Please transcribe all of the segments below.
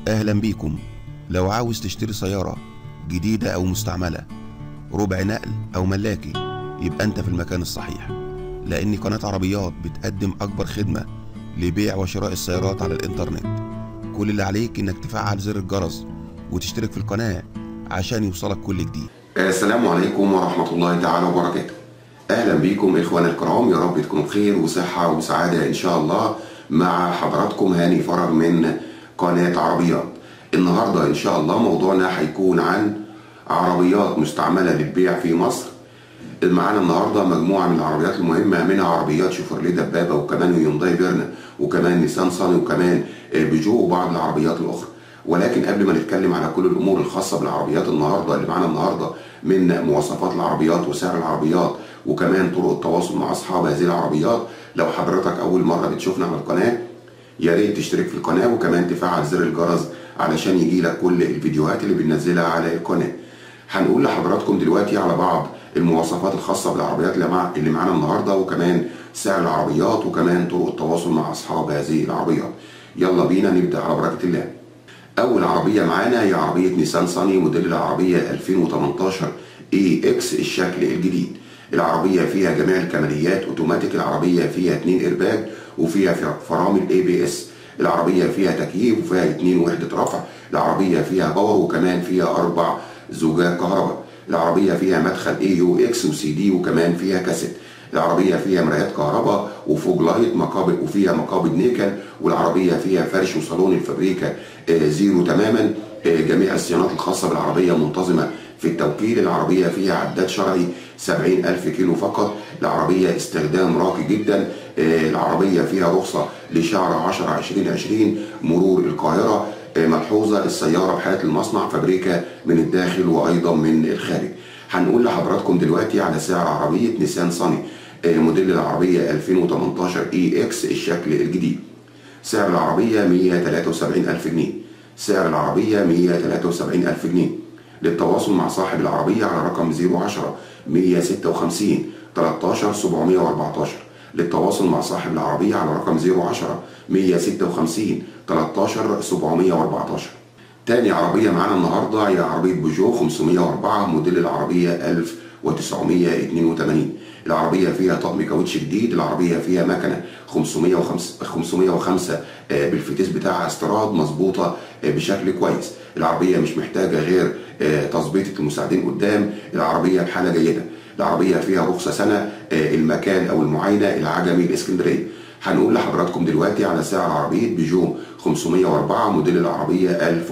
أهلا بيكم لو عاوز تشتري سيارة جديدة أو مستعملة ربع نقل أو ملاكي يبقى أنت في المكان الصحيح لأن قناة عربيات بتقدم أكبر خدمة لبيع وشراء السيارات على الإنترنت كل اللي عليك إنك تفعل زر الجرس وتشترك في القناة عشان يوصلك كل جديد السلام عليكم ورحمة الله تعالى وبركاته أهلا بكم إخوانا الكرام يا رب تكونوا بخير وصحة وسعادة إن شاء الله مع حضراتكم هاني فرج من قناة عربيات النهاردة إن شاء الله موضوعنا هيكون عن عربيات مستعملة للبيع في مصر معانا النهارده مجموعه من العربيات المهمه منها عربيات شيفروليه دبابه وكمان هيونداي فيرنا وكمان نيسان صاني وكمان بيجو وبعض العربيات الاخرى ولكن قبل ما نتكلم على كل الامور الخاصه بالعربيات النهارده اللي معانا النهارده من مواصفات العربيات وسعر العربيات وكمان طرق التواصل مع اصحاب هذه العربيات لو حضرتك اول مره بتشوفنا على القناه يا ريت تشترك في القناه وكمان تفعل زر الجرس علشان يجي لك كل الفيديوهات اللي بننزلها على القناه هنقول لحضراتكم دلوقتي على بعض المواصفات الخاصه بالعربيات اللي, مع... اللي معانا النهارده وكمان سعر العربيات وكمان طرق التواصل مع اصحاب هذه العربيات يلا بينا نبدا على بركه الله اول عربيه معانا هي عربيه نيسان صاني موديل العربيه 2018 اي اكس الشكل الجديد العربيه فيها جميع الكماليات اوتوماتيك العربيه فيها اتنين ايرباج وفيها فرامل اي بي اس العربيه فيها تكييف وفيها اتنين وحده رفع العربيه فيها باور وكمان فيها اربع زجاج كهرباء العربية فيها مدخل اي يو اكس وسي دي وكمان فيها كاسيت العربية فيها مرايات كهرباء وفوج لايت مقابل وفيها مقابض نيكل والعربية فيها فرش وصالون الفابريكا زيرو تماما جميع الصيانات الخاصة بالعربية منتظمة في التوكيل العربية فيها عداد شرعي 70 ألف كيلو فقط العربية استخدام راقي جدا العربية فيها رخصة لشهر 10 2020 مرور القاهرة ملحوظة السيارة بحالة المصنع فابريكا من الداخل وأيضا من الخارج هنقول لحضراتكم دلوقتي على سعر عربية نيسان صاني موديل العربية 2018 اي اكس الشكل الجديد سعر العربية 173 ألف جنيه سعر العربية 173 ألف جنيه للتواصل مع صاحب العربية على رقم 010 156 13 714 للتواصل مع صاحب العربية على رقم 010 156 13 714 تاني عربية معانا النهاردة هي عربية بيجو 504 موديل العربية 1982 العربية فيها طقم كاوتش جديد العربية فيها مكنة 505 505 بالفتيس بتاعها استيراد مظبوطة بشكل كويس العربية مش محتاجة غير تظبيطة المساعدين قدام العربية بحالة جيدة العربية فيها رخصة سنة المكان أو المعاينة العجمي الإسكندرية هنقول لحضراتكم دلوقتي على سعر عربية بيجو 504 موديل العربية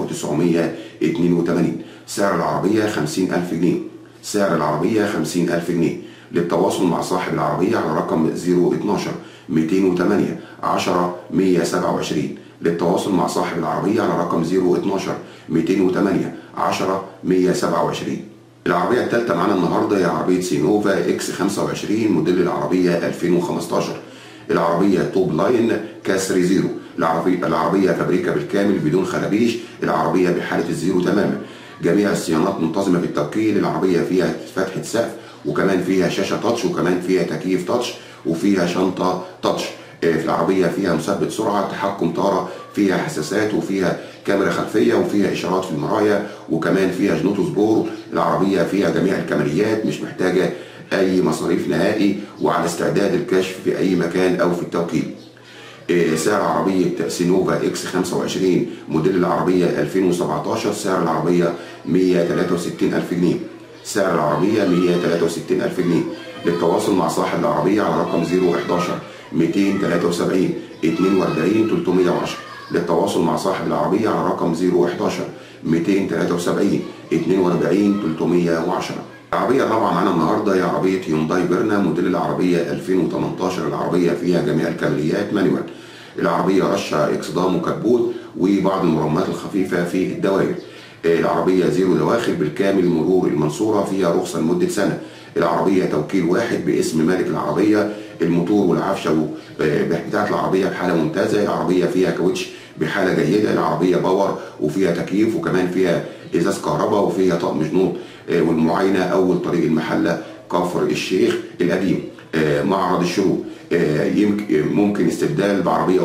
1982 سعر العربية 50000 جنيه سعر العربية 50000 جنيه للتواصل مع صاحب العربية على رقم 012 208 10 127 للتواصل مع صاحب العربية على رقم 012 208 10 127 العربية الثالثة معانا النهاردة هي عربية سينوفا اكس 25 موديل العربية 2015 العربية توب لاين كسر زيرو العربية العربية فابريكا بالكامل بدون خرابيش العربية بحالة الزيرو تماما جميع الصيانات منتظمة في التوكيل العربية فيها فتحة سقف وكمان فيها شاشة تاتش وكمان فيها تكييف تاتش وفيها شنطة تاتش في العربية فيها مثبت سرعة تحكم طارة فيها حساسات وفيها كاميرا خلفية وفيها إشارات في المرايا وكمان فيها جنوط سبور العربية فيها جميع الكماليات مش محتاجة أي مصاريف نهائي وعلى استعداد الكشف في أي مكان أو في التوكيل سعر عربية سينوفا اكس 25 موديل العربية 2017 سعر العربية 163 ألف جنيه سعر العربية 163 ألف جنيه للتواصل مع صاحب العربية على رقم 011 273 42 310 للتواصل مع صاحب العربية على رقم 011 273 42 310 العربية الرابعة معانا النهاردة هي عربية هيونداي فيرنا موديل العربية 2018 العربية فيها جميع الكماليات مانوال العربية رشة اكسدام وكبوت وبعض المرمات الخفيفة في الدوائر العربية زيرو دواخل بالكامل مرور المنصورة فيها رخصة لمدة سنة العربية توكيل واحد باسم مالك العربية الموتور والعفشة بتاعت العربية بحالة ممتازة العربية فيها كاوتش بحالة جيدة العربية باور وفيها تكييف وكمان فيها ازاز كهرباء وفيها طقم جنوط والمعاينة اول طريق المحلة كفر الشيخ القديم معرض الشروق يمكن ممكن استبدال بعربية اخرى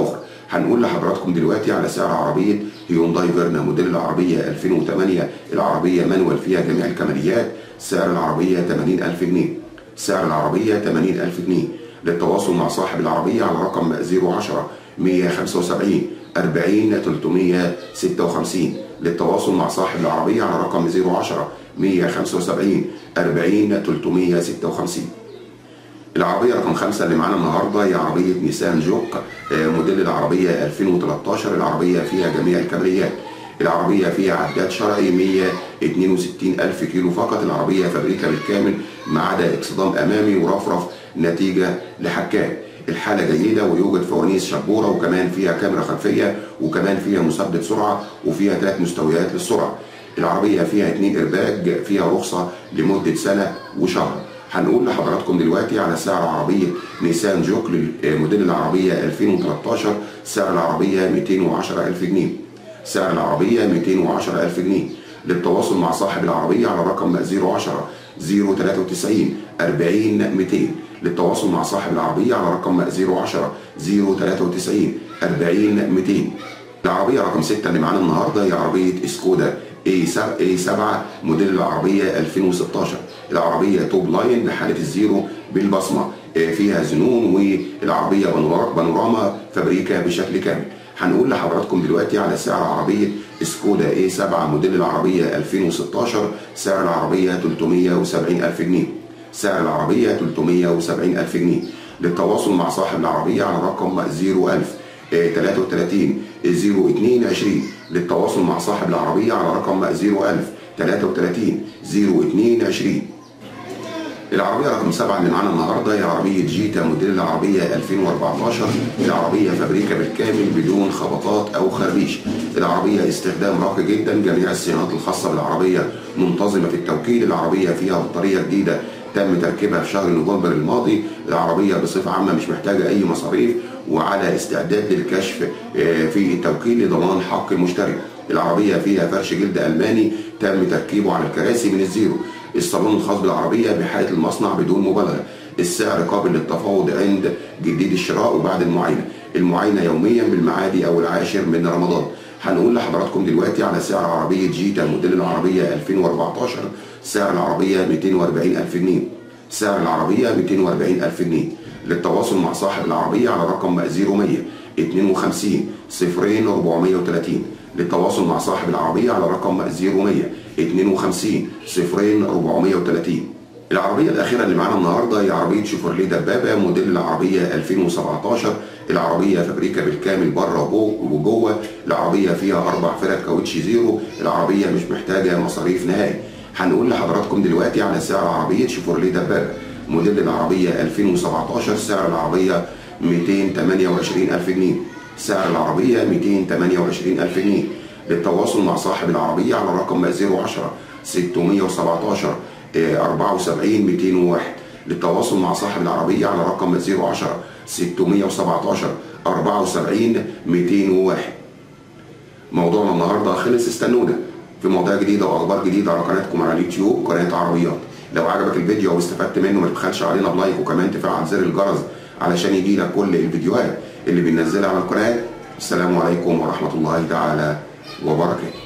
هنقول لحضراتكم دلوقتي على سعر عربية هيونداي فيرنا موديل العربية 2008 العربية مانوال فيها جميع الكماليات سعر العربية 80000 جنيه سعر العربية 80000 جنيه للتواصل مع صاحب العربية على رقم 010 175 40 356 للتواصل مع صاحب العربية على رقم 010 175 40 356 العربية رقم خمسة اللي معانا النهاردة هي عربية نيسان جوك موديل العربية 2013 العربية فيها جميع الكماليات العربية فيها عداد شرعي 162 ألف كيلو فقط العربية فابريكا بالكامل ما عدا اكسدام أمامي ورفرف نتيجة لحكاك الحالة جيدة ويوجد فوانيس شبورة وكمان فيها كاميرا خلفية وكمان فيها مثبت سرعة وفيها ثلاث مستويات للسرعة العربية فيها اتنين إرباك فيها رخصة لمدة سنة وشهر هنقول لحضراتكم دلوقتي على سعر عربية نيسان جوك موديل العربية 2013 سعر العربية 210 ألف جنيه سعر العربية 210 ألف جنيه للتواصل مع صاحب العربية على رقم 010 093 40 200 للتواصل مع صاحب العربية على رقم 010 093 40 200 العربية رقم 6 اللي معانا النهاردة هي عربية سكودا A7 موديل العربية 2016 العربية توب لاين بحالة الزيرو بالبصمة فيها زنون والعربية بانوراما فابريكا بشكل كامل هنقول لحضراتكم دلوقتي على سعر عربية سكودا A7 موديل العربية 2016 سعر العربية 370 ألف جنيه سعر العربية 370 ألف جنيه للتواصل مع صاحب العربية على رقم 01000 33 02 20 للتواصل مع صاحب العربية على رقم 01000 33 02 20 العربية رقم سبعة اللي معانا النهارده هي عربية جيتا موديل العربية 2014 العربية فابريكا بالكامل بدون خبطات أو خربيش العربية استخدام راقي جدا جميع الصيانات الخاصة بالعربية منتظمة في التوكيل العربية فيها بطارية جديدة تم تركيبها في شهر نوفمبر الماضي العربية بصفة عامة مش محتاجة أي مصاريف وعلى استعداد للكشف في التوكيل لضمان حق المشتري العربية فيها فرش جلد ألماني تم تركيبه على الكراسي من الزيرو الصالون الخاص بالعربية بحالة المصنع بدون مبالغة السعر قابل للتفاوض عند جديد الشراء وبعد المعاينة المعاينة يوميا بالمعادي أو العاشر من رمضان هنقول لحضراتكم دلوقتي على سعر عربية جيتا موديل العربية 2014 سعر العربية 240 ألف جنيه سعر العربية 240 ألف جنيه للتواصل مع صاحب العربية على رقم 0100 52 صفرين 430 للتواصل مع صاحب العربية على رقم 0100 52 صفرين 430 العربية الأخيرة اللي معانا النهاردة هي عربية شيفرليه دبابة موديل العربية 2017 العربية فابريكا بالكامل بره وجوه العربية فيها أربع فرق كاوتش زيرو العربية مش محتاجة مصاريف نهائي هنقول لحضراتكم دلوقتي على سعر عربية شيفرليه دبابة موديل العربية 2017 سعر العربية 228 ألف جنيه سعر العربية 228 ألف جنيه للتواصل مع صاحب العربية على رقم 010 617 74 201 للتواصل مع صاحب العربية على رقم 010 617 74 201 موضوعنا النهارده خلص استنونا في مواضيع جديدة وأخبار جديدة على قناتكم على اليوتيوب قناة عربيات لو عجبك الفيديو او استفدت منه ما تبخلش علينا بلايك وكمان تفعل زر الجرس علشان يجي لك كل الفيديوهات اللي بننزلها على القناة السلام عليكم ورحمة الله تعالى وبركاته